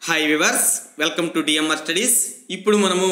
hi viewers welcome to DMR studies ఇప్పుడు మనము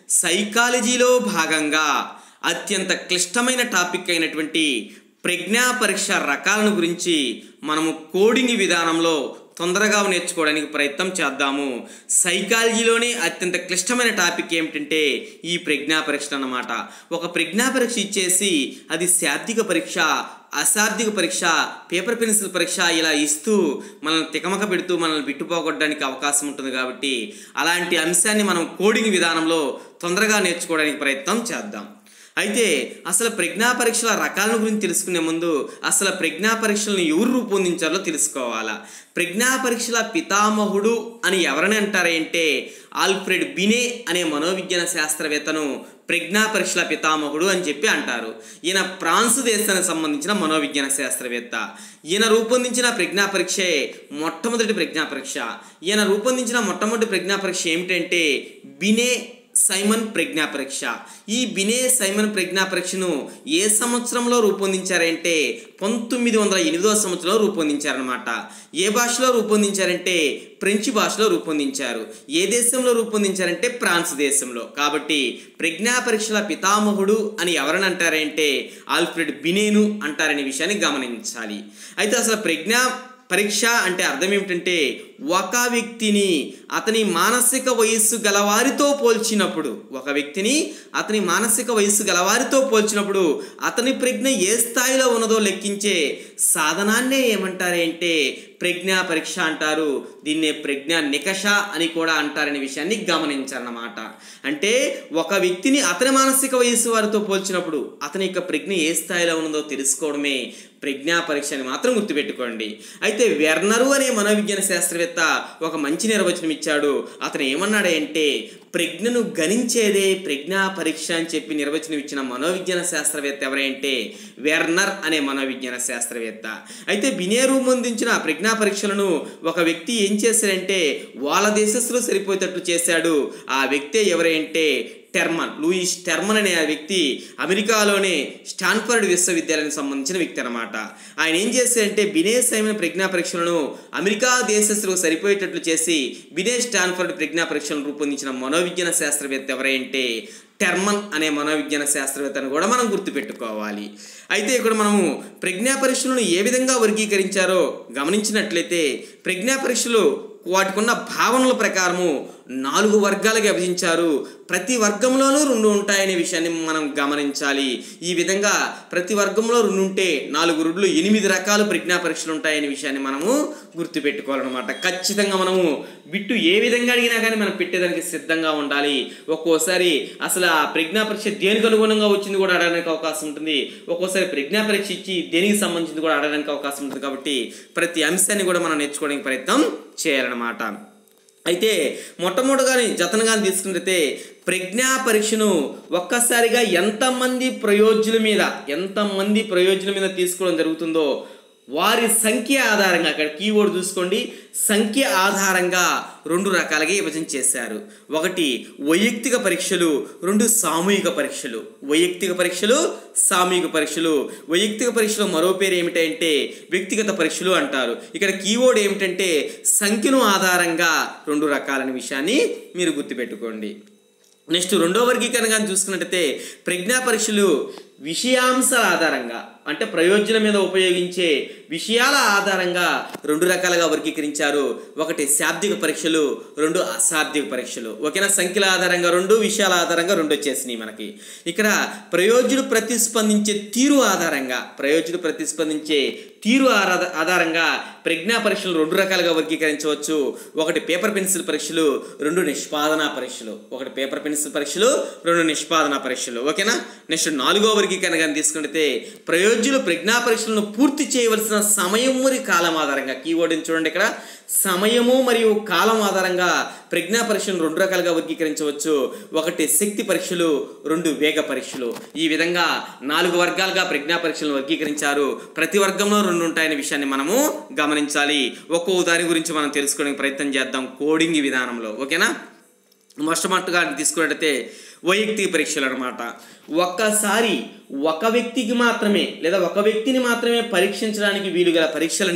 సైకాలజీలో భాగంగా అత్యంత క్లిష్టమైన టాపిక్ అయినటువంటి ప్రజ్ఞా పరీక్ష రకాలను గురించి మనము కోడింగ్ విధానంలో తొందరగా నేర్చుకోవడానికి ప్రయత్నం చేద్దాము సైకాలజీలోనే అత్యంత క్లిష్టమైన టాపిక్ ఏమిటంటే ఈ ప్రజ్ఞా పరీక్ష అన్నమాట ఒక ప్రజ్ఞా పరీక్ష ఇచ్చేసి అది శాబ్దిక పరీక్ష అశాబ్దిక పరీక్ష పేపర్ పెన్సిల్ పరీక్ష ఇలా ఇస్తూ మనల్ని తికమక పెడుతూ మనల్ని బిట్టుపోగొట్టడానికి అవకాశం ఉంటుంది కాబట్టి అలాంటి అంశాన్ని మనం కోడింగ్ విధానంలో తొందరగా నేర్చుకోవడానికి ప్రయత్నం చేద్దాం అయితే అసలు ప్రజ్ఞా పరీక్షల రకాలను గురించి తెలుసుకునే ముందు అసలు ప్రజ్ఞా పరీక్షలను ఎవరు రూపొందించాలో తెలుసుకోవాలా ప్రజ్ఞా పరీక్షల పితామహుడు అని ఎవరని అంటారంటే ఆల్ఫ్రెడ్ బినే అనే మనోవిజ్ఞాన శాస్త్రవేత్తను ప్రజ్ఞా పరీక్షల పితామహుడు అని చెప్పి అంటారు ఈయన ఫ్రాన్స్ దేశానికి సంబంధించిన మనోవిజ్ఞాన శాస్త్రవేత్త ఈయన రూపొందించిన ప్రజ్ఞా పరీక్షే మొట్టమొదటి ప్రజ్ఞా పరీక్ష ఈయన రూపొందించిన మొట్టమొదటి ప్రజ్ఞా పరీక్ష ఏమిటంటే బినే సైమన్ ప్రజ్ఞా పరీక్ష ఈ బినే సైమన్ ప్రజ్ఞా పరీక్షను ఏ సంవత్సరంలో రూపొందించారంటే పంతొమ్మిది వందల ఎనిమిదవ సంవత్సరంలో రూపొందించారనమాట ఏ భాషలో రూపొందించారంటే ఫ్రెంచ్ భాషలో రూపొందించారు ఏ దేశంలో రూపొందించారంటే ఫ్రాన్స్ దేశంలో కాబట్టి ప్రజ్ఞా పరీక్షల పితామహుడు అని ఎవరని అంటారంటే ఆల్ఫ్రెడ్ బినేను అంటారనే విషయాన్ని గమనించాలి అయితే అసలు ప్రజ్ఞా పరీక్ష అంటే అర్థం ఏమిటంటే ఒక వ్యక్తిని అతని మానసిక వయస్సు గలవారితో పోల్చినప్పుడు ఒక వ్యక్తిని అతని మానసిక వయస్సు గలవారితో పోల్చినప్పుడు అతని ప్రజ్ఞ ఏ స్థాయిలో ఉన్నదో లెక్కించే సాధనాన్నే ఏమంటారంటే ప్రజ్ఞా పరీక్ష అంటారు దీన్నే ప్రజ్ఞా నికష అని కూడా అంటారనే విషయాన్ని గమనించాలన్నమాట అంటే ఒక వ్యక్తిని అతని మానసిక వయస్సు వారితో పోల్చినప్పుడు అతని యొక్క ప్రజ్ఞ ఏ స్థాయిలో ఉన్నదో తెలుసుకోవడమే ప్రజ్ఞా పరీక్ష అని మాత్రం గుర్తుపెట్టుకోండి అయితే వెర్నరు అనే మనోవిజ్ఞాన శాస్త్రవేత్త ఒక మంచి నిర్వచనం ఇచ్చాడు అతను ఏమన్నాడంటే ప్రజ్ఞను గణించేదే ప్రజ్ఞా పరీక్ష అని చెప్పి నిర్వచనం ఇచ్చిన మనోవిజ్ఞాన శాస్త్రవేత్త ఎవరంటే వెర్నర్ అనే మనోవిజ్ఞాన శాస్త్రవేత్త అయితే బినే రూపొందించిన ప్రజ్ఞా పరీక్షలను ఒక వ్యక్తి ఏం చేశాడంటే వాళ్ళ దేశస్లో సరిపోయేటట్టు చేశాడు ఆ వ్యక్తే ఎవరంటే టెర్మన్ లూయిస్ టెర్మన్ అనే ఆ వ్యక్తి అమెరికాలోనే స్టాన్ఫర్డ్ విశ్వవిద్యాలయానికి సంబంధించిన వ్యక్తి అనమాట ఆయన ఏం చేశారంటే బినే సైమన్ ప్రజ్ఞా పరీక్షలను అమెరికా దేశస్తులకు సరిపోయేటట్లు చేసి బినే స్టాన్ఫర్డ్ ప్రజ్ఞా పరీక్షలను రూపొందించిన మనోవిజ్ఞాన శాస్త్రవేత్త ఎవరంటే టెర్మన్ అనే మనోవిజ్ఞాన శాస్త్రవేత్తను కూడా మనం గుర్తుపెట్టుకోవాలి అయితే ఇక్కడ మనము ప్రజ్ఞా పరీక్షలను ఏ విధంగా వర్గీకరించారో గమనించినట్లయితే ప్రజ్ఞా పరీక్షలు వాటికున్న భావనల ప్రకారము నాలుగు వర్గాలుగా విభజించారు ప్రతి వర్గంలోనూ రెండు ఉంటాయనే విషయాన్ని మనం గమనించాలి ఈ విధంగా ప్రతి వర్గంలో రెండు ఉంటే నాలుగు రుడ్లు ఎనిమిది రకాల ప్రజ్ఞా పరీక్షలు ఉంటాయనే విషయాన్ని మనము గుర్తుపెట్టుకోవాలన్నమాట ఖచ్చితంగా మనము బిట్టు ఏ విధంగా అడిగినా కానీ మనం పెట్టేదానికి సిద్ధంగా ఉండాలి ఒక్కోసారి అసలు ఆ ప్రజ్ఞా పరీక్ష దేనికి అనుగుణంగా వచ్చింది కూడా అడగడానికి అవకాశం ఉంటుంది ఒక్కోసారి ప్రజ్ఞా పరీక్ష ఇచ్చి దేనికి సంబంధించింది కూడా అడగడానికి అవకాశం ఉంటుంది కాబట్టి ప్రతి అంశాన్ని కూడా మనం నేర్చుకోవడానికి ప్రయత్నం చేయాలన్నమాట అయితే మొట్టమొదటిగాని జతనగాని తీసుకుంటే ప్రజ్ఞా పరీక్షను ఒక్కసారిగా ఎంతమంది ప్రయోజుల మీద ఎంతమంది ప్రయోజుల మీద తీసుకోవడం జరుగుతుందో వారి సంఖ్య ఆధారంగా అక్కడ కీవర్డ్ చూసుకోండి సంఖ్య ఆధారంగా రెండు రకాలుగా విభజన చేశారు ఒకటి వైయక్తిక పరీక్షలు రెండు సామూహిక పరీక్షలు వైయక్తిక పరీక్షలు సామూహిక పరీక్షలు వైయక్తిక పరీక్షలో మరో పేరు ఏమిటంటే వ్యక్తిగత పరీక్షలు అంటారు ఇక్కడ కీవర్డ్ ఏమిటంటే సంఖ్యను ఆధారంగా రెండు రకాలనే విషయాన్ని మీరు గుర్తుపెట్టుకోండి నెక్స్ట్ రెండో వర్గీకరణ కానీ చూసుకున్నట్టయితే ప్రజ్ఞా పరీక్షలు విషయాంశాల ఆధారంగా అంటే ప్రయోజనం మీద ఉపయోగించే విషయాల ఆధారంగా రెండు రకాలుగా వర్గీకరించారు ఒకటి శాబ్దిక పరీక్షలు రెండు అశాబ్దిక పరీక్షలు ఓకేనా సంఖ్యల ఆధారంగా రెండు విషయాల ఆధారంగా రెండు వచ్చేసినాయి మనకి ఇక్కడ ప్రయోజుడు ప్రతిస్పందించే తీరు ఆధారంగా ప్రయోజుడు ప్రతిస్పందించే తీరు ఆధారంగా ప్రజ్ఞా పరీక్షలు రెండు రకాలుగా వర్గీకరించవచ్చు ఒకటి పేపర్ పెన్సిల్ పరీక్షలు రెండు నిష్పాదన పరీక్షలు ఒకటి పేపర్ పెన్సిల్ పరీక్షలు రెండు నిష్పాదన పరీక్షలు ఓకేనా నెక్స్ట్ నాలుగో వర్గీకరణ కానీ తీసుకుంటే ప్రయోజులు ప్రజ్ఞా పరీక్షలను పూర్తి చేయవలసిన సమయం మరియు కాలం ఆధారంగా కీవర్డ్ చూడండి ఇక్కడ సమయము మరియు కాలం ఆధారంగా ప్రజ్ఞా పరీక్షలను రెండు రకాలుగా వర్గీకరించవచ్చు ఒకటి శక్తి పరీక్షలు రెండు వేగ పరీక్షలు ఈ విధంగా నాలుగు వర్గాలుగా ప్రజ్ఞా పరీక్షలను వర్గీకరించారు ప్రతి వర్గంలో రెండు ఉంటాయనే విషయాన్ని మనము గమనించాలి ఒక్కో దాని గురించి మనం తెలుసుకోవడానికి ప్రయత్నం చేద్దాం కోడింగ్ విధానంలో ఓకేనా మొట్టమొదటిగా తీసుకున్నట్టయితే వైయక్తిక పరీక్షలు అనమాట ఒక్కసారి ఒక వ్యక్తికి మాత్రమే లేదా ఒక వ్యక్తిని మాత్రమే పరీక్షించడానికి వీలు గల పరీక్షలనే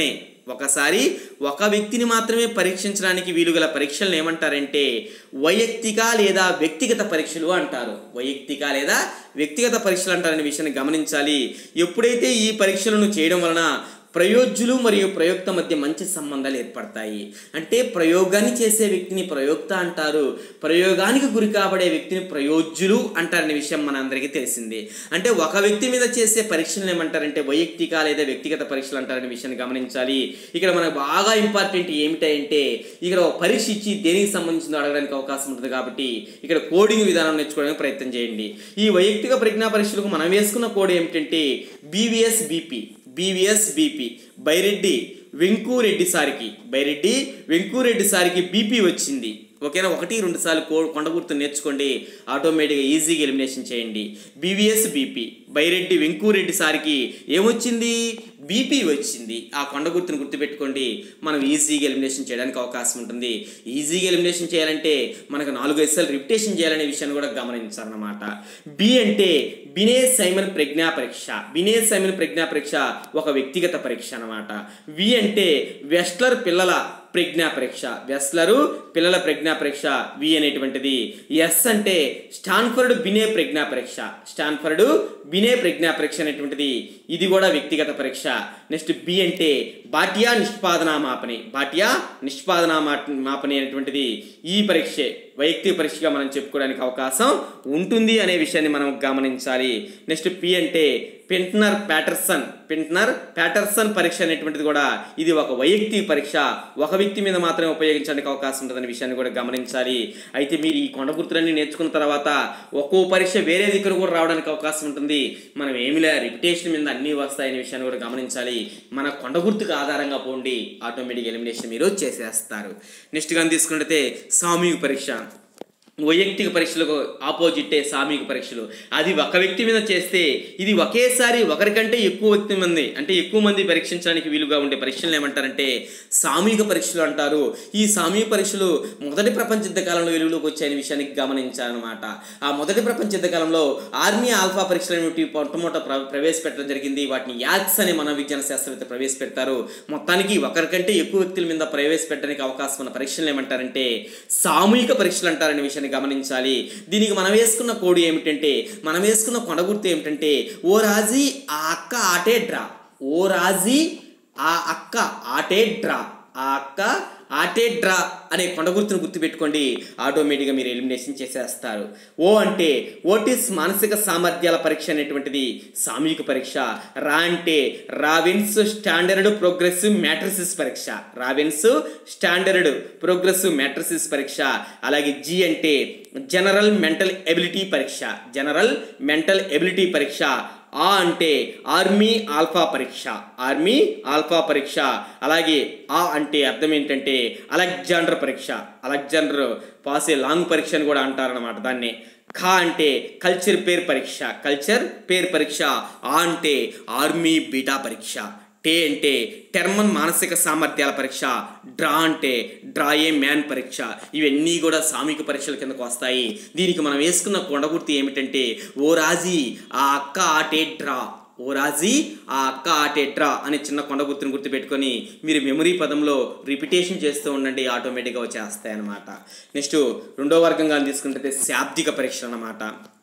ఒకసారి ఒక వ్యక్తిని మాత్రమే పరీక్షించడానికి వీలుగల పరీక్షలను ఏమంటారంటే వైయక్తిక లేదా వ్యక్తిగత పరీక్షలు అంటారు వైయక్తిక లేదా వ్యక్తిగత పరీక్షలు అంటారనే విషయాన్ని గమనించాలి ఎప్పుడైతే ఈ పరీక్షలను చేయడం వలన ప్రయోజ్యులు మరియు ప్రయోక్త మధ్య మంచి సంబంధాలు ఏర్పడతాయి అంటే ప్రయోగాన్ని చేసే వ్యక్తిని ప్రయోక్త అంటారు ప్రయోగానికి గురి కాబడే వ్యక్తిని ప్రయోజ్యులు అంటారనే విషయం మనందరికీ తెలిసింది అంటే ఒక వ్యక్తి మీద చేసే పరీక్షలు ఏమంటారంటే వైయక్తిక లేదా వ్యక్తిగత పరీక్షలు అంటారనే విషయాన్ని గమనించాలి ఇక్కడ మనకు బాగా ఇంపార్టెంట్ ఏమిటంటే ఇక్కడ ఒక పరీక్ష ఇచ్చి దేనికి సంబంధించిందో అడగడానికి అవకాశం ఉంటుంది కాబట్టి ఇక్కడ కోడింగ్ విధానం నేర్చుకోవడానికి ప్రయత్నం చేయండి ఈ వైయక్తిక ప్రజ్ఞా పరీక్షలకు మనం వేసుకున్న కోడ్ ఏమిటంటే BVS BP BVS BP Byreddy Venkureddy సారికి బైరెడ్డి వెంకూరెడ్డి సారికి బీపీ వచ్చింది ఓకేనా ఒకటి రెండు సార్లు కో కొండ గుర్తు నేర్చుకోండి ఆటోమేటిక్గా ఈజీగా ఎలిమినేషన్ చేయండి బీవీఎస్ బీపీ బైరెడ్డి వెంకూరెడ్డి సారికి ఏమొచ్చింది బీపీ వచ్చింది ఆ కొండ గుర్తును గుర్తుపెట్టుకోండి మనం ఈజీగా ఎలిమినేషన్ చేయడానికి అవకాశం ఉంటుంది ఈజీగా ఎలిమినేషన్ చేయాలంటే మనకు నాలుగు ఎస్ఎల్ రిపిటేషన్ చేయాలనే విషయాన్ని కూడా గమనించాలన్నమాట బి అంటే బినే సైమన్ ప్రజ్ఞా పరీక్ష బినే సైమన్ ప్రజ్ఞా పరీక్ష ఒక వ్యక్తిగత పరీక్ష అన్నమాట వి అంటే వెస్ట్లర్ పిల్లల ప్రజ్ఞా పరీక్ష వెస్లరు పిల్లల ప్రజ్ఞా పరీక్ష వి అనేటువంటిది ఎస్ అంటే స్టాన్ఫర్డ్ బినే ప్రజ్ఞా పరీక్ష స్టాన్ఫర్డ్ బినే ప్రజ్ఞా పరీక్ష అనేటువంటిది ఇది కూడా వ్యక్తిగత పరీక్ష నెక్స్ట్ బి అంటే బాటియా నిష్పాదనా మాపని బాటియా నిష్పాదనా మా- మాపని అనేటువంటిది ఈ పరీక్షే వైయక్తిక పరీక్షగా మనం చెప్పుకోవడానికి అవకాశం ఉంటుంది అనే విషయాన్ని మనం గమనించాలి నెక్స్ట్ పి అంటే పెంట్నర్ ప్యాటర్సన్ పెంట్నర్ ప్యాటర్సన్ పరీక్ష అనేటువంటిది కూడా ఇది ఒక వైయక్తిక పరీక్ష ఒక వ్యక్తి మీద మాత్రమే ఉపయోగించడానికి అవకాశం ఉంటుందనే విషయాన్ని కూడా గమనించాలి అయితే మీరు ఈ కొండ గుర్తులన్నీ నేర్చుకున్న తర్వాత ఒక్కో పరీక్ష వేరే దగ్గర కూడా రావడానికి అవకాశం ఉంటుంది మనం ఏమిలే రిపిటేషన్ మీద అన్నీ వస్తాయనే విషయాన్ని కూడా గమనించాలి మన కొండ గుర్తుకు ఆధారంగా పోండి ఆటోమేటిక్ ఎలిమినేషన్ మీరు చేసేస్తారు నెక్స్ట్ కానీ తీసుకుంటే సామూహిక పరీక్ష వైయక్తిక పరీక్షలకు ఆపోజిట్టే సామూహిక పరీక్షలు అది ఒక వ్యక్తి మీద చేస్తే ఇది ఒకేసారి ఒకరికంటే ఎక్కువ వ్యక్తి మంది అంటే ఎక్కువ మంది పరీక్షించడానికి వీలుగా ఉండే పరీక్షలు ఏమంటారంటే సామూహిక పరీక్షలు అంటారు ఈ సామూహిక పరీక్షలు మొదటి ప్రపంచ యుద్ధ కాలంలో వెలుగులోకి వచ్చాయనే విషయాన్ని గమనించాలన్నమాట ఆ మొదటి ప్రపంచ యుద్ధ కాలంలో ఆర్మీ ఆల్ఫా పరీక్షలు అనేవి మొట్టమొదట ప్ర ప్రవేశపెట్టడం జరిగింది వాటిని యాక్స్ అనే మన విజ్ఞాన శాస్త్రవేత్త ప్రవేశపెడతారు మొత్తానికి ఒకరికంటే ఎక్కువ వ్యక్తుల మీద ప్రవేశపెట్టడానికి అవకాశం ఉన్న పరీక్షలు ఏమంటారంటే సామూహిక పరీక్షలు అంటారనే విషయాన్ని గమనించాలి దీనికి మనం వేసుకున్న కోడ్ ఏమిటంటే మనం వేసుకున్న కొండ గుర్తు ఏమిటంటే ఓ రాజీ ఆ అక్క ఆటే డ్రా ఓ రాజీ ఆ అక్క ఆటే డ్రా ఆ అక్క ఆటే డ్రా అనే కొండ గుర్తును గుర్తుపెట్టుకోండి ఆటోమేటిక్గా మీరు ఎలిమినేషన్ చేసేస్తారు ఓ అంటే ఓటిస్ మానసిక సామర్థ్యాల పరీక్ష అనేటువంటిది సామూహిక పరీక్ష రా అంటే రావిన్స్ స్టాండర్డ్ ప్రోగ్రెసివ్ మ్యాట్రిసిస్ పరీక్ష రావిన్స్ స్టాండర్డ్ ప్రోగ్రెసివ్ మ్యాట్రిసిస్ పరీక్ష అలాగే జి అంటే జనరల్ మెంటల్ ఎబిలిటీ పరీక్ష జనరల్ మెంటల్ ఎబిలిటీ పరీక్ష ఆ అంటే ఆర్మీ ఆల్ఫా పరీక్ష ఆర్మీ ఆల్ఫా పరీక్ష అలాగే ఆ అంటే అర్థం ఏంటంటే అలెగ్జాండర్ పరీక్ష అలెగ్జాండర్ పాసే లాంగ్ పరీక్ష అని కూడా అంటారనమాట దాన్ని ఖా అంటే కల్చర్ పేర్ పరీక్ష కల్చర్ పేర్ పరీక్ష ఆ అంటే ఆర్మీ బీటా పరీక్ష టే అంటే టెర్మన్ మానసిక సామర్థ్యాల పరీక్ష డ్రా అంటే డ్రాయే మ్యాన్ పరీక్ష ఇవన్నీ కూడా సామూహిక పరీక్షల కిందకు వస్తాయి దీనికి మనం వేసుకున్న కొండగుర్తి ఏమిటంటే ఓ రాజీ ఆ అక్క ఆటే డ్రా ఓ రాజీ ఆ అక్క ఆటే డ్రా అనే చిన్న కొండ గుర్తుని గుర్తుపెట్టుకొని మీరు మెమరీ పదంలో రిపిటేషన్ చేస్తూ ఉండండి ఆటోమేటిక్గా వచ్చేస్తాయి అన్నమాట నెక్స్ట్ రెండో వర్గంగా తీసుకుంటే శాబ్దిక పరీక్షలు అన్నమాట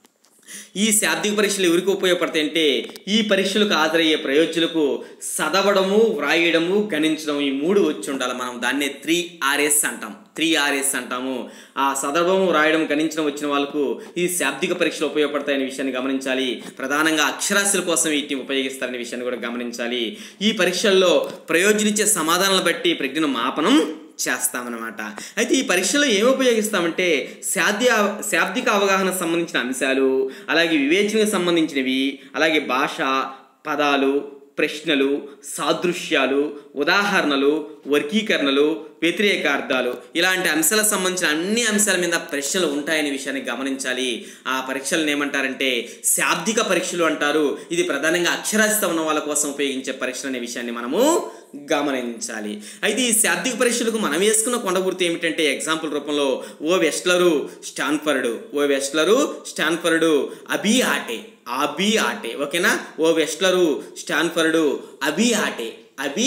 ఈ శాబ్దిక పరీక్షలు ఎవరికి ఉపయోగపడతాయి అంటే ఈ పరీక్షలకు హాజరయ్యే ప్రయోజకులకు చదవడము వ్రాయడము గణించడం ఈ మూడు వచ్చి ఉండాలి మనం దాన్నే త్రీ ఆర్ఎస్ అంటాం త్రీ ఆర్ఎస్ అంటాము ఆ చదవడం రాయడం గణించడం వచ్చిన వాళ్ళకు ఈ శాబ్దిక పరీక్షలు ఉపయోగపడతాయనే విషయాన్ని గమనించాలి ప్రధానంగా అక్షరాస్యుల కోసం వీటిని ఉపయోగిస్తారనే విషయాన్ని కూడా గమనించాలి ఈ పరీక్షల్లో ప్రయోజనిచ్చే సమాధానాలను బట్టి ప్రజ్ఞను మాపనం చేస్తామన్నమాట అయితే ఈ పరీక్షలో ఏమి ఉపయోగిస్తామంటే శాద్య శాబ్దిక అవగాహన సంబంధించిన అంశాలు అలాగే వివేచనకు సంబంధించినవి అలాగే భాష పదాలు ప్రశ్నలు సాదృశ్యాలు ఉదాహరణలు వర్గీకరణలు వ్యతిరేక అర్థాలు ఇలాంటి అంశాలకు సంబంధించిన అన్ని అంశాల మీద ప్రశ్నలు ఉంటాయనే విషయాన్ని గమనించాలి ఆ పరీక్షలను ఏమంటారంటే శాబ్దిక పరీక్షలు అంటారు ఇది ప్రధానంగా అక్షరాస్యత ఉన్న వాళ్ళ కోసం ఉపయోగించే పరీక్షలు అనే విషయాన్ని మనము గమనించాలి అయితే ఈ శాబ్దిక పరీక్షలకు మనం వేసుకున్న కొండ గుర్తు ఏమిటంటే ఎగ్జాంపుల్ రూపంలో ఓ వెస్ట్లరు స్టాన్ఫర్డు ఓ వెస్ట్లరు స్టాన్ఫర్డు అబి ఆటే అబి ఆటే ఓకేనా ఓ వెస్ట్లరు స్టాన్ఫర్డు అబి ఆటే అబి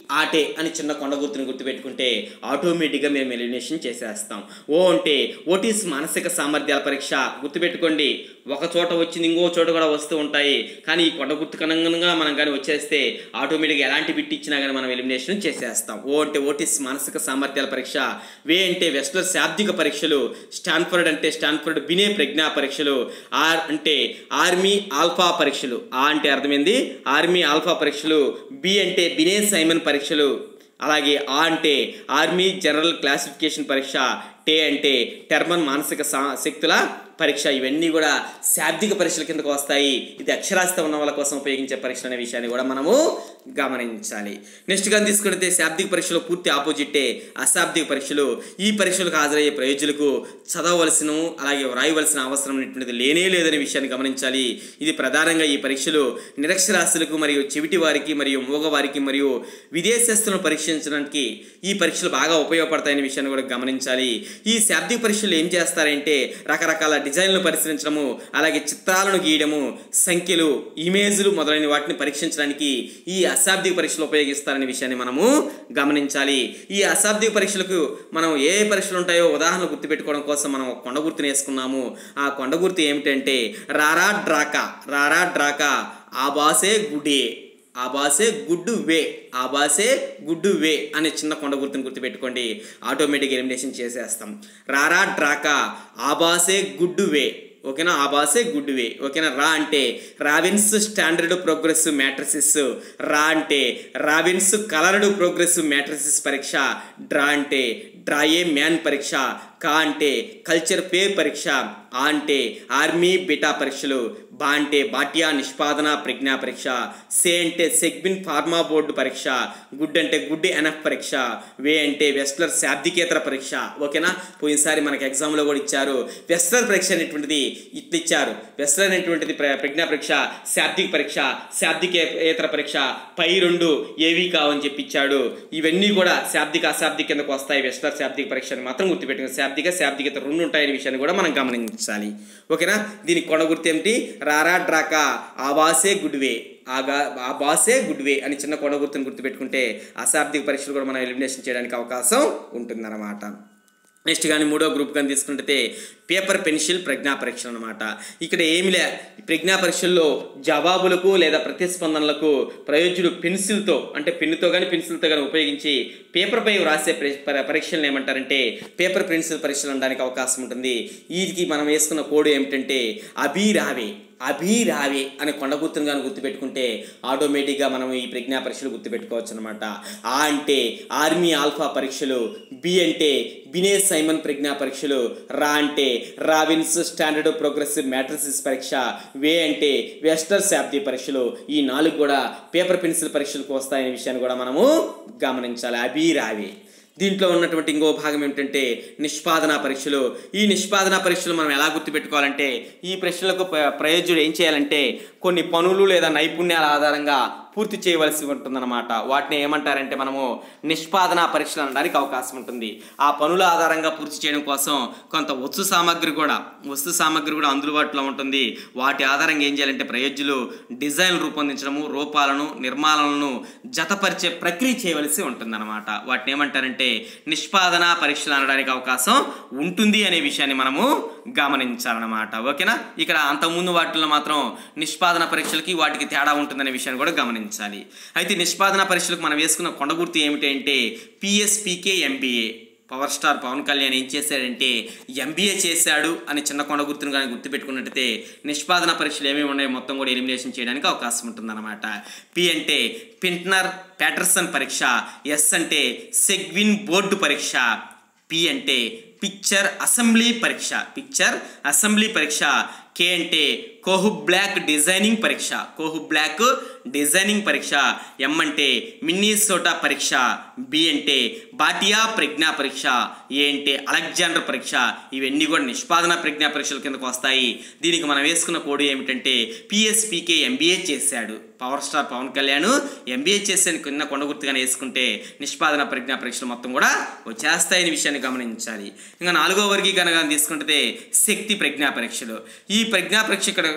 ఆటే అని చిన్న కొండ గుర్తుని గుర్తుపెట్టుకుంటే ఆటోమేటిక్గా మేము ఎలిమినేషన్ చేసేస్తాం ఓ అంటే ఓటీస్ మానసిక సామర్థ్యాల పరీక్ష గుర్తుపెట్టుకోండి ఒక చోట వచ్చింది ఇంకో చోట కూడా వస్తూ ఉంటాయి కానీ ఈ కొండ గుర్తు కనంగా మనం కానీ వచ్చేస్తే ఆటోమేటిక్గా ఎలాంటి బిట్ ఇచ్చినా కానీ మనం ఎలిమినేషన్ చేసేస్తాం ఓ అంటే ఓటీస్ మానసిక సామర్థ్యాల పరీక్ష వే అంటే వెస్టర్ శాబ్దిక పరీక్షలు స్టాన్ఫర్డ్ అంటే స్టాన్ఫర్డ్ బినే ప్రజ్ఞా పరీక్షలు ఆర్ అంటే ఆర్మీ ఆల్ఫా పరీక్షలు ఆ అంటే అర్థమైంది ఆర్మీ ఆల్ఫా పరీక్షలు బి అంటే బినే సైమన్ పరీక్షలు అలాగే ఆ అంటే ఆర్మీ జనరల్ క్లాసిఫికేషన్ పరీక్ష టే అంటే టెర్మన్ మానసిక సా శక్తుల పరీక్ష ఇవన్నీ కూడా శాబ్దిక పరీక్షల కిందకు వస్తాయి ఇది అక్షరాస్యత ఉన్న వాళ్ళ కోసం ఉపయోగించే పరీక్ష అనే విషయాన్ని కూడా మనము గమనించాలి నెక్స్ట్ కానీ తీసుకుంటే శాబ్దిక పరీక్షలో పూర్తి ఆపోజిట్టే అశాబ్దిక పరీక్షలు ఈ పరీక్షలకు హాజరయ్యే ప్రయోజకులకు చదవవలసిన అలాగే వ్రాయవలసిన అవసరం అనేటువంటిది లేనే లేదనే విషయాన్ని గమనించాలి ఇది ప్రధానంగా ఈ పరీక్షలు నిరక్షరాస్యులకు మరియు చెవిటి వారికి మరియు మూగవారికి మరియు విదేశస్తులను పరీక్షించడానికి ఈ పరీక్షలు బాగా ఉపయోగపడతాయనే విషయాన్ని కూడా గమనించాలి ఈ శాబ్దిక పరీక్షలు ఏం చేస్తారంటే రకరకాల డిజైన్లు పరిశీలించడము అలాగే చిత్రాలను గీయడము సంఖ్యలు ఇమేజ్లు మొదలైన వాటిని పరీక్షించడానికి ఈ అశాబ్దిక పరీక్షలు ఉపయోగిస్తారనే విషయాన్ని మనము గమనించాలి ఈ అశాబ్దిక పరీక్షలకు మనం ఏ ఏ పరీక్షలు ఉంటాయో ఉదాహరణ గుర్తుపెట్టుకోవడం కోసం మనం ఒక కొండ గుర్తుని వేసుకున్నాము ఆ కొండ గుర్తు ఏమిటంటే రారా డ్రాకా రారా డ్రాకా ఆ బాసే గుడే ఆ బాసే గుడ్డు వే ఆ బాసే గుడ్డు వే అనే చిన్న కొండ గుర్తుని గుర్తుపెట్టుకోండి ఆటోమేటిక్ ఎలిమినేషన్ చేసేస్తాం రారా డ్రాకా ఆ బాసే గుడ్డు వే ఓకేనా ఆ బాసే గుడ్ వే ఓకేనా రా అంటే రావిన్స్ స్టాండర్డ్ ప్రోగ్రెస్ మ్యాట్రసిస్ రా అంటే రావిన్స్ కలర్డ్ ప్రోగ్రెస్ మ్యాట్రసిస్ పరీక్ష డ్రా అంటే డ్రాయే మ్యాన్ పరీక్ష కా అంటే కల్చర్ పే పరీక్ష ఆ అంటే ఆర్మీ బిటా పరీక్షలు బా అంటే బాటియా నిష్పాదన ప్రజ్ఞా పరీక్ష సే అంటే సెగ్బిన్ ఫార్మా బోర్డు పరీక్ష గుడ్ అంటే గుడ్ ఎనఫ్ పరీక్ష వే అంటే వెస్ట్లర్ శాబ్దికేతర పరీక్ష ఓకేనా పోయినసారి మనకి ఎగ్జామ్లో కూడా ఇచ్చారు వెస్ట్లర్ పరీక్ష అనేటువంటిది ఇట్లా ఇచ్చారు వెస్ట్లర్ అనేటువంటిది ప్ర- ప్రజ్ఞా పరీక్ష శాబ్దిక పరీక్ష శాబ్దికేతర పరీక్ష పై రెండు ఏవి కావని చెప్పి ఇచ్చాడు ఇవన్నీ కూడా శాబ్దిక అశాబ్దిక కిందకు వస్తాయి వెస్ట్లర్ శాబ్దిక పరీక్ష అని మాత్రం గుర్తుపెట్టుకుని శాబ్దిక శాబ్దికేతర రెండు ఉంటాయనే విషయాన్ని కూడా మనం గమనించాలి ఓకేనా దీనికి కొండ గుర్తు ఏమిటి రారా డ్రాకా ఆవాసే గుడ్వే ఆగా ఆ బాసే గుడ్ వే అని చిన్న కొండ గుర్తుని గుర్తుపెట్టుకుంటే అశాబ్దిక పరీక్షలు కూడా మనం ఎలిమినేషన్ చేయడానికి అవకాశం ఉంటుందన్నమాట నెక్స్ట్ కానీ మూడో గ్రూప్ కానీ తీసుకుంటే పేపర్ పెన్సిల్ ప్రజ్ఞా పరీక్ష అనమాట ఇక్కడ ఏమి లే ప్రజ్ఞా పరీక్షల్లో జవాబులకు లేదా ప్రతిస్పందనలకు ప్రయోజకుడు పెన్సిల్తో అంటే పెన్నుతో కానీ పెన్సిల్తో కానీ ఉపయోగించి పేపర్పై వ్రాసే పరి- పరి- పరీక్షలను ఏమంటారంటే పేపర్ పెన్సిల్ పరీక్షలు అనడానికి అవకాశం ఉంటుంది వీటికి మనం వేసుకున్న కోడ్ ఏమిటంటే అభిరావే అభిరావే అనే కొండ గుర్తును కానీ గుర్తుపెట్టుకుంటే ఆటోమేటిక్గా మనం ఈ ప్రజ్ఞా పరీక్షలు గుర్తుపెట్టుకోవచ్చు అనమాట ఆ అంటే ఆర్మీ ఆల్ఫా పరీక్షలు బి అంటే బినే సైమన్ ప్రజ్ఞా పరీక్షలు రా అంటే రావిన్స్ స్టాండర్డ్ ప్రోగ్రెసివ్ మ్యాట్రిసిస్ పరీక్ష వే అంటే వెస్టర్ శాబ్ది పరీక్షలు ఈ నాలుగు కూడా పేపర్ పెన్సిల్ పరీక్షలకు వస్తాయనే విషయాన్ని కూడా మనము గమనించాలి అభిరావే దీంట్లో ఉన్నటువంటి ఇంకో భాగం ఏమిటంటే నిష్పాదన పరీక్షలు ఈ నిష్పాదన పరీక్షలు మనం ఎలా గుర్తుపెట్టుకోవాలంటే ఈ ప్రశ్నలకు ప్ర- ప్రయోజకుడు ఏం చేయాలంటే కొన్ని పనులు లేదా నైపుణ్యాల ఆధారంగా పూర్తి చేయవలసి ఉంటుందన్నమాట వాటిని ఏమంటారంటే మనము నిష్పాదన పరీక్షలు అనడానికి అవకాశం ఉంటుంది ఆ పనుల ఆధారంగా పూర్తి చేయడం కోసం కొంత వస్తు సామాగ్రి కూడా వస్తు సామాగ్రి కూడా అందుబాటులో ఉంటుంది వాటి ఆధారంగా ఏం చేయాలంటే ప్రయోజకులు డిజైన్ రూపొందించడము రూపాలను నిర్మాణాలను జతపరిచే ప్రక్రియ చేయవలసి ఉంటుందన్నమాట వాటిని ఏమంటారంటే నిష్పాదన పరీక్షలు అనడానికి అవకాశం ఉంటుంది అనే విషయాన్ని మనము గమనించాలన్నమాట ఓకేనా ఇక్కడ అంతకుముందు వాటిలో మాత్రం నిష్పాదన పరీక్షలకి వాటికి తేడా ఉంటుందనే విషయాన్ని కూడా గమనించాలి అయితే నిష్పాదన పరీక్షలకు మనం వేసుకున్న కొండ గుర్తు ఏమిటంటే PSPK MBA power star Pawan Kalyan ఏం చేశాడంటే ఎంబీఏ చేశాడు అని చిన్న కొండ గుర్తును కానీ గుర్తుపెట్టుకున్నట్టయితే నిష్పాదన పరీక్షలు ఏమేమి ఉన్నాయో మొత్తం కూడా ఎలిమినేషన్ చేయడానికి అవకాశం ఉంటుందన్నమాట పి అంటే పింట్నర్ ప్యాటర్సన్ పరీక్ష ఎస్ అంటే సెగ్విన్ బోర్డు పరీక్ష పి అంటే పిక్చర్ అసెంబ్లీ పరీక్ష పిక్చర్ అసెంబ్లీ పరీక్ష కే అంటే కోహు బ్లాక్ డిజైనింగ్ పరీక్ష కోహు బ్లాక్ డిజైనింగ్ పరీక్ష ఎం అంటే మిన్నీసోటా పరీక్ష బి అంటే బాటియా ప్రజ్ఞా పరీక్ష ఏ అంటే అలెగ్జాండర్ పరీక్ష ఇవన్నీ కూడా నిష్పాదన ప్రజ్ఞా పరీక్షల కిందకు వస్తాయి దీనికి మనం వేసుకున్న కోడ్ ఏమిటంటే పిఎస్పికే ఎంబీఏ చేశాడు power star Pawan Kalyan MBA చేసాను కింద కొండ గుర్తుగానే వేసుకుంటే నిష్పాదన ప్రజ్ఞా పరీక్షలు మొత్తం కూడా వచ్చేస్తాయనే విషయాన్ని గమనించాలి ఇంకా నాలుగో వర్గీకరణ కానీ తీసుకుంటే శక్తి ప్రజ్ఞా పరీక్షలు ఈ ప్రజ్ఞా పరీక్ష ఇక్కడ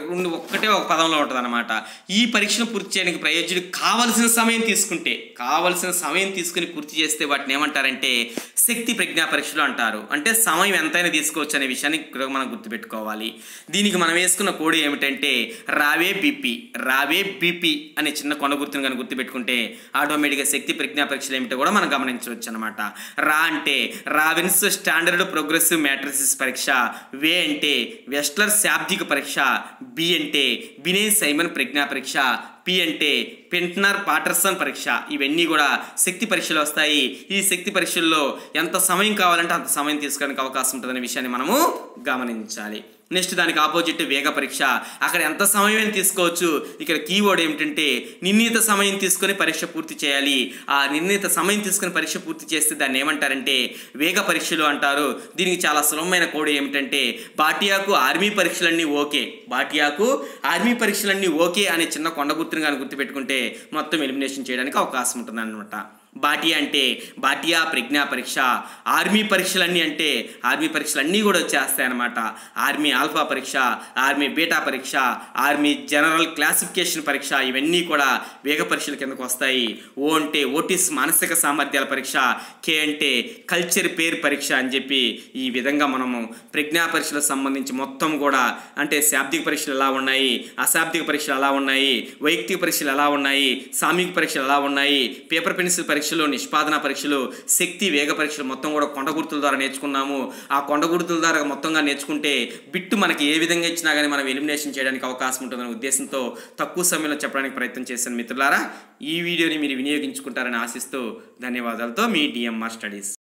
రెండు ఒక్కటే ఒక పదంలో ఉంటుంది అనమాట ఈ పరీక్షను పూర్తి చేయడానికి ప్రయోజకుడు కావలసిన సమయం తీసుకుంటే కావలసిన సమయం తీసుకుని పూర్తి చేస్తే వాటిని ఏమంటారంటే శక్తి ప్రజ్ఞా పరీక్షలు అంటారు అంటే సమయం ఎంతైనా తీసుకోవచ్చు అనే విషయాన్ని ఇక్కడ మనం గుర్తుపెట్టుకోవాలి దీనికి మనం వేసుకున్న కోడ్ ఏమిటంటే రావే బీపీ రావే బీపీ అనే చిన్న కొన గుర్తును కనుక గుర్తుపెట్టుకుంటే ఆటోమేటిక్గా శక్తి ప్రజ్ఞా పరీక్షలు ఏమిటో కూడా మనం గమనించవచ్చు అనమాట రా అంటే రావిన్స్ స్టాండర్డ్ ప్రోగ్రెసివ్ మ్యాట్రిసిస్ పరీక్ష వే అంటే వెస్ట్లర్ శాబ్దిక పరీక్ష బి అంటే బినే సైమన్ ప్రజ్ఞా పరీక్ష పి అంటే పెంట్నర్ పాటర్సన్ పరీక్ష ఇవన్నీ కూడా శక్తి పరీక్షలు వస్తాయి ఈ శక్తి పరీక్షల్లో ఎంత సమయం కావాలంటే అంత సమయం తీసుకోవడానికి అవకాశం ఉంటుందనే విషయాన్ని మనము గమనించాలి నెక్స్ట్ దానికి ఆపోజిట్ వేగ పరీక్ష అక్కడ ఎంత సమయం తీసుకోవచ్చు ఇక్కడ కీవర్డ్ ఏమిటంటే నిర్ణీత సమయం తీసుకొని పరీక్ష పూర్తి చేయాలి ఆ నిర్ణీత సమయం తీసుకొని పరీక్ష పూర్తి చేస్తే దాన్ని ఏమంటారంటే వేగ పరీక్షలు అంటారు దీనికి చాలా సులభమైన కోడ్ ఏమిటంటే బాటియాకు ఆర్మీ పరీక్షలన్నీ ఓకే బాటియాకు ఆర్మీ పరీక్షలన్నీ ఓకే అనే చిన్న కొండ గుర్తుని కానీ గుర్తుపెట్టుకుంటే మొత్తం ఎలిమినేషన్ చేయడానికి అవకాశం ఉంటుంది అనమాట బాటియా అంటే బాటియా ప్రజ్ఞా పరీక్ష ఆర్మీ పరీక్షలన్నీ అంటే ఆర్మీ పరీక్షలు అన్నీ కూడా వచ్చేస్తాయి అనమాట ఆర్మీ ఆల్ఫా పరీక్ష ఆర్మీ బీటా పరీక్ష ఆర్మీ జనరల్ క్లాసిఫికేషన్ పరీక్ష ఇవన్నీ కూడా వేగ పరీక్షల కిందకు వస్తాయి ఓ అంటే ఓటిస్ మానసిక సామర్థ్యాల పరీక్ష కే అంటే కల్చర్ పేరు పరీక్ష అని చెప్పి ఈ విధంగా మనము ప్రజ్ఞా పరీక్షలకు సంబంధించి మొత్తం కూడా అంటే శాబ్దిక పరీక్షలు ఎలా ఉన్నాయి అశాబ్దిక పరీక్షలు ఎలా ఉన్నాయి వైయక్తిక పరీక్షలు ఎలా ఉన్నాయి సామూహిక పరీక్షలు ఎలా ఉన్నాయి పేపర్ పెన్సిల్ పరీక్షలు నిష్పాదన పరీక్షలు శక్తి వేగ పరీక్షలు మొత్తం కూడా కొండ గుర్తుల ద్వారా నేర్చుకున్నాము ఆ కొండ గుర్తుల ద్వారా మొత్తంగా నేర్చుకుంటే బిట్టు మనకి ఏ విధంగా ఇచ్చినా కానీ మనం ఎలిమినేషన్ చేయడానికి అవకాశం ఉంటుందనే ఉద్దేశంతో తక్కువ సమయంలో చెప్పడానికి ప్రయత్నం చేశాను మిత్రులారా ఈ వీడియోని మీరు వినియోగించుకుంటారని ఆశిస్తూ ధన్యవాదాలతో మీ డిఎంఆర్ స్టడీస్